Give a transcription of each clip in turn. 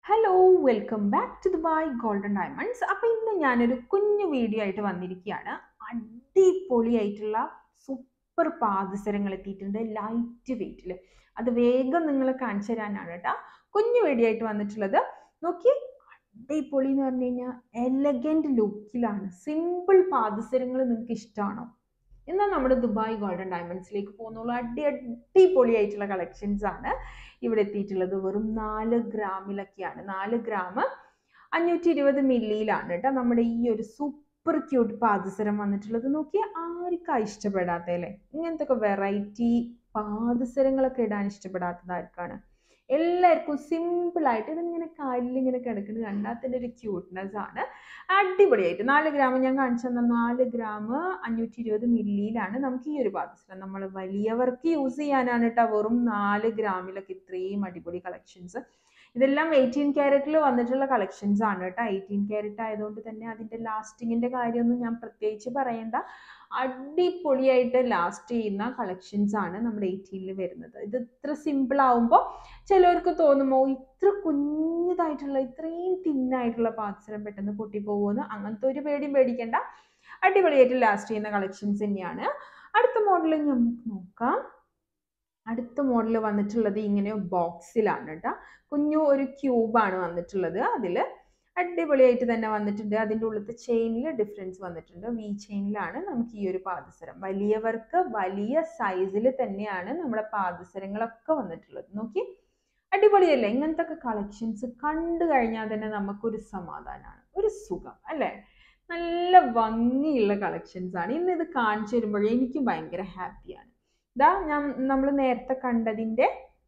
hello welcome back to Dubai golden diamonds അപ്പോൾ ഇന്ന് ഞാനൊരു കുഞ്ഞു വീഡിയോ ആയിട്ട് വന്നിരിക്കുകയാണ് അടിപൊളിയായിട്ടുള്ള സൂപ്പർ പാദസരങ്ങൾ എത്തിയിട്ടുണ്ട് ലൈറ്റ് വെയിറ്റിൽ അത് വേഗം നിങ്ങളെ കാണിച്ചു തരാനാണ് കേട്ടോ കുഞ്ഞു വീഡിയോ ആയിട്ട് വന്നിട്ടുള്ളത് നോക്കി അടിപൊളി എന്ന് പറഞ്ഞു കഴിഞ്ഞാൽ എലഗൻറ്റ് ലുക്കിലാണ് സിമ്പിൾ പാദസരങ്ങൾ നിങ്ങൾക്ക് ഇഷ്ടമാണോ എന്നാൽ നമ്മുടെ ദുബായ് ഗോൾഡൻ ഡയമണ്ട്സിലേക്ക് പോകുന്നുള്ള അടി അടിപൊളിയായിട്ടുള്ള കളക്ഷൻസ് ആണ് ഇവിടെ എത്തിയിട്ടുള്ളത് വെറും നാല് ഗ്രാമിലൊക്കെയാണ് നാല് ഗ്രാം അഞ്ഞൂറ്റി ഇരുപത് മില്ലിയിലാണ് കേട്ടോ നമ്മുടെ ഈ ഒരു സൂപ്പർ ക്യൂട്ട് പാദസരം വന്നിട്ടുള്ളത് നോക്കി ആർക്കാ ഇഷ്ടപ്പെടാത്ത അല്ലേ ഇങ്ങനത്തെ ഒക്കെ വെറൈറ്റി പാദസരങ്ങളൊക്കെ ഇടാൻ ഇഷ്ടപ്പെടാത്തത് ആർക്കാണ് എല്ലാവർക്കും സിമ്പിളായിട്ട് ഇതിങ്ങനെ കാലിൽ ഇങ്ങനെ കിടക്കുന്നത് കണ്ടാൽ തന്നെ ഒരു ക്യൂട്ട്നെസ് ആണ് അടിപൊളിയായിട്ട് നാല് ഗ്രാം ഞാൻ കാണിച്ചു തന്ന നാല് ഗ്രാം അഞ്ഞൂറ്റി ഇരുപത് മില്ലിയിലാണ് നമുക്ക് ഈ ഒരു പാദസരം നമ്മൾ വലിയവർക്ക് യൂസ് ചെയ്യാനാണ് കേട്ടോ വെറും നാല് ഗ്രാമിലൊക്കെ ഇത്രയും അടിപൊളി കളക്ഷൻസ് ഇതെല്ലാം എയ്റ്റീൻ ക്യാരറ്റിൽ വന്നിട്ടുള്ള കളക്ഷൻസ് ആണ് കേട്ടോ എയ്റ്റീൻ ക്യാരറ്റ് ആയതുകൊണ്ട് തന്നെ അതിൻ്റെ ലാസ്റ്റിങ്ങിൻ്റെ കാര്യമൊന്നും ഞാൻ പ്രത്യേകിച്ച് പറയണ്ട അടിപൊളിയായിട്ട് ലാസ്റ്റ് ചെയ്യുന്ന കളക്ഷൻസ് ആണ് നമ്മുടെ എയ്റ്റീനിൽ വരുന്നത് ഇത് ഇത്ര സിമ്പിൾ ആവുമ്പോൾ ചിലവർക്ക് തോന്നുമോ ഇത്ര കുഞ്ഞതായിട്ടുള്ള ഇത്രയും തിന്നായിട്ടുള്ള പാദസരം പെട്ടെന്ന് പൊട്ടിപ്പോകുമെന്ന് അങ്ങനത്തെ ഒരു പേടിയും പേടിക്കേണ്ട അടിപൊളിയായിട്ട് ലാസ്റ്റ് ചെയ്യുന്ന കളക്ഷൻസ് തന്നെയാണ് അടുത്ത മോഡൽ നമുക്ക് നോക്കാം അടുത്ത മോഡൽ വന്നിട്ടുള്ളത് ഇങ്ങനെ ബോക്സിലാണ് കേട്ടോ കുഞ്ഞു ഒരു ക്യൂബാണ് വന്നിട്ടുള്ളത് അതിൽ അടിപൊളിയായിട്ട് തന്നെ വന്നിട്ടുണ്ട് അതിൻ്റെ ഉള്ളത്തെ ചെയിനിൽ ഡിഫറൻസ് വന്നിട്ടുണ്ട് വി ചെയിനിലാണ് നമുക്ക് ഈ ഒരു പാദസരം വലിയവർക്ക് വലിയ സൈസിൽ തന്നെയാണ് നമ്മുടെ പാദസരങ്ങളൊക്കെ വന്നിട്ടുള്ളത് നോക്കി അടിപൊളിയല്ലേ ഇങ്ങനത്തെ ഒക്കെ കളക്ഷൻസ് കണ്ടു കഴിഞ്ഞാൽ തന്നെ നമുക്കൊരു സമാധാനമാണ് ഒരു സുഖം അല്ലേ നല്ല ഭംഗിയുള്ള കളക്ഷൻസ് ആണ് ഇന്ന് ഇത് കാണിച്ചു വരുമ്പോഴേ എനിക്കും ഭയങ്കര ഹാപ്പിയാണ് ഇതാ ഞാൻ നമ്മൾ നേരത്തെ കണ്ടതിൻ്റെ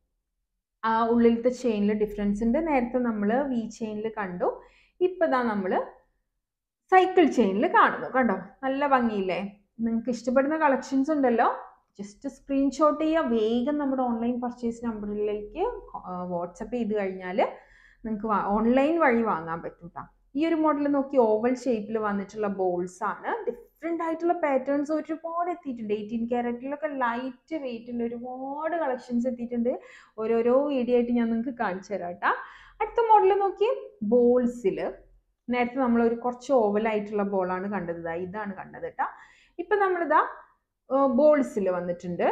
ആ ഉള്ളിലത്തെ ചെയിനിൽ ഡിഫറൻസ് ഉണ്ട് നേരത്തെ നമ്മൾ വി ചെയിനിൽ കണ്ടു ഇപ്പം ഇതാ നമ്മൾ സൈക്കിൾ ചെയിനിൽ കാണുന്നു കണ്ടോ നല്ല ഭംഗിയില്ലേ നിങ്ങൾക്ക് ഇഷ്ടപ്പെടുന്ന കളക്ഷൻസ് ഉണ്ടല്ലോ ജസ്റ്റ് സ്ക്രീൻഷോട്ട് ചെയ്യുക വേഗം നമ്മുടെ ഓൺലൈൻ പർച്ചേസ് നമ്പറിലേക്ക് വാട്സപ്പ് ചെയ്ത് കഴിഞ്ഞാൽ നിങ്ങൾക്ക് ഓൺലൈൻ വഴി വാങ്ങാൻ പറ്റും കേട്ടോ ഈ ഒരു മോഡൽ നോക്കി ഓവൽ ഷേപ്പിൽ വന്നിട്ടുള്ള ബോൾസ് ആണ് ഡിഫറെൻ്റ് ആയിട്ടുള്ള പാറ്റേൺസ് ഒരുപാട് എത്തിയിട്ടുണ്ട് എയ്റ്റീൻ ക്യാരറ്റിലൊക്കെ ലൈറ്റ് വെയിറ്റിൽ ഒരുപാട് കളക്ഷൻസ് എത്തിയിട്ടുണ്ട് ഓരോരോ വീഡിയോ ആയിട്ട് ഞാൻ നിങ്ങൾക്ക് കാണിച്ചു തരാം കേട്ടോ അടുത്ത മോഡൽ നോക്കി ബോൾസിൽ നേരത്തെ നമ്മൾ ഒരു കുറച്ച് ഓവലായിട്ടുള്ള ബോളാണ് കണ്ടത് ഇതാണ് കണ്ടത് കേട്ടോ ഇപ്പം നമ്മളിതാ ബോൾസിൽ വന്നിട്ടുണ്ട്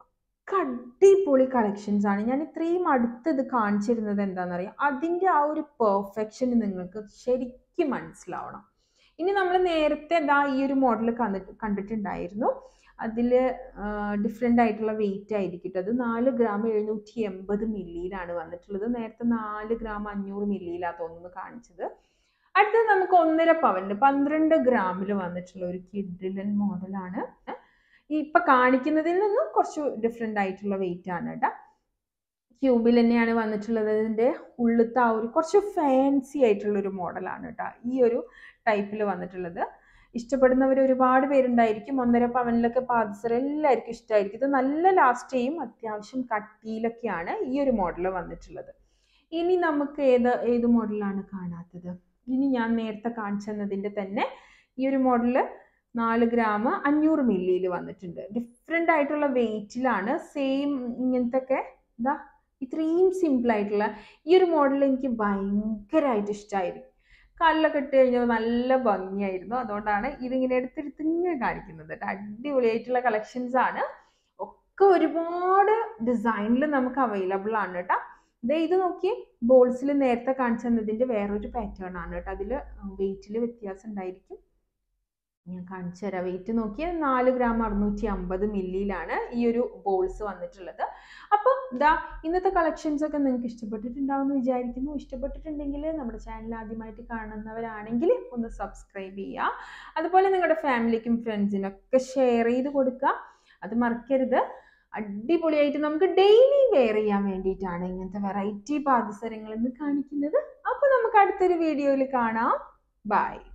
അടിപൊളി കളക്ഷൻസ് ആണ് ഞാൻ ഇത്രയും അടുത്തത് കാണിച്ചിരുന്നത് എന്താണെന്നറിയാം അതിൻ്റെ ആ ഒരു പെർഫെക്ഷൻ നിങ്ങൾക്ക് ശരിക്കും മനസ്സിലാവണം ഇനി നമ്മൾ നേരത്തെ എന്താ ഈ ഒരു മോഡൽ കണ്ടിട്ട് കണ്ടിട്ടുണ്ടായിരുന്നു അതിൽ ഡിഫറെൻ്റ് ആയിട്ടുള്ള വെയിറ്റ് ആയിരിക്കും അത് നാല് ഗ്രാം എഴുന്നൂറ്റി എൺപത് മില്ലിയിലാണ് വന്നിട്ടുള്ളത് നേരത്തെ നാല് ഗ്രാം അഞ്ഞൂറ് മില്ലിയിലാണ് തോന്നുന്നു കാണിച്ചത് അടുത്തത് നമുക്ക് ഒന്നര പവനിൽ പന്ത്രണ്ട് ഗ്രാമിൽ വന്നിട്ടുള്ള ഒരു കിഡിലൻ മോഡലാണ് ഈ ഇപ്പൊ കാണിക്കുന്നതിൽ നിന്നും കുറച്ച് ഡിഫറെൻ്റ് ആയിട്ടുള്ള വെയിറ്റ് ആണ് കേട്ടോ ക്യൂബിൽ തന്നെയാണ് വന്നിട്ടുള്ളത് ഇതിൻ്റെ ഉള്ളിലത്തെ ആ ഒരു കുറച്ച് ഫാൻസി ആയിട്ടുള്ള ഒരു മോഡലാണ് കേട്ടോ ഈ ഒരു ടൈപ്പിൽ വന്നിട്ടുള്ളത് ഇഷ്ടപ്പെടുന്നവർ ഒരുപാട് പേരുണ്ടായിരിക്കും ഒന്നര പവനിലൊക്കെ പാദസരം എല്ലാവർക്കും ഇഷ്ടമായിരിക്കും ഇത് നല്ല ലാസ്റ്റ് ചെയ്യും അത്യാവശ്യം കട്ടിയിലൊക്കെയാണ് ഈ ഒരു മോഡൽ വന്നിട്ടുള്ളത് ഇനി നമുക്ക് ഏത് ഏത് മോഡലാണ് കാണാത്തത് ഇനി ഞാൻ നേരത്തെ കാണിച്ചു തന്നതിൻ്റെ തന്നെ ഈ ഒരു മോഡൽ നാല് ഗ്രാം അഞ്ഞൂറ് മില്ലിയിൽ വന്നിട്ടുണ്ട് ഡിഫറെൻ്റ് ആയിട്ടുള്ള വെയിറ്റിലാണ് സെയിം ഇങ്ങനത്തെ ഒക്കെ എന്താ ഇത്രയും സിമ്പിൾ ആയിട്ടുള്ള ഈ ഒരു മോഡൽ എനിക്ക് ഭയങ്കരമായിട്ട് ഇഷ്ടമായിരുന്നു കാലിലൊക്കെ ഇട്ട് കഴിഞ്ഞാൽ നല്ല ഭംഗിയായിരുന്നു അതുകൊണ്ടാണ് ഇതിങ്ങനെ എടുത്തെടുത്ത് ഇങ്ങനെ കാണിക്കുന്നത് അടിപൊളിയായിട്ടുള്ള കളക്ഷൻസ് ആണ് ഒക്കെ ഒരുപാട് ഡിസൈനിൽ നമുക്ക് അവൈലബിൾ ആണ് കേട്ടോ ദേ ഇത് നോക്കി ബോൾസിൽ നേരത്തെ കാണിച്ചു തന്നതിൻ്റെ വേറൊരു പാറ്റേൺ ആണ് കേട്ടോ അതിൽ വെയിറ്റിൽ വ്യത്യാസം ഉണ്ടായിരിക്കും ഞാൻ കാണിച്ചു തരാം വെയിറ്റ് നോക്കിയാൽ നാല് ഗ്രാം അറുന്നൂറ്റി അമ്പത് മില്ലിയിലാണ് ഈ ഒരു ബോൾസ് വന്നിട്ടുള്ളത് അപ്പോൾ ഇതാ ഇന്നത്തെ കളക്ഷൻസ് ഒക്കെ നിങ്ങൾക്ക് ഇഷ്ടപ്പെട്ടിട്ടുണ്ടാവും എന്ന് വിചാരിക്കുന്നു ഇഷ്ടപ്പെട്ടിട്ടുണ്ടെങ്കിൽ നമ്മുടെ ചാനൽ ആദ്യമായിട്ട് കാണുന്നവരാണെങ്കിൽ ഒന്ന് സബ്സ്ക്രൈബ് ചെയ്യുക അതുപോലെ നിങ്ങളുടെ ഫാമിലിക്കും ഫ്രണ്ട്സിനൊക്കെ ഷെയർ ചെയ്ത് കൊടുക്കുക അത് മറക്കരുത് അടിപൊളിയായിട്ട് നമുക്ക് ഡെയിലി വെയർ ചെയ്യാൻ വേണ്ടിയിട്ടാണ് ഇങ്ങനത്തെ വെറൈറ്റി പാദസരങ്ങൾ എന്ന് കാണിക്കുന്നത് അപ്പോൾ നമുക്ക് അടുത്തൊരു വീഡിയോയിൽ കാണാം ബൈ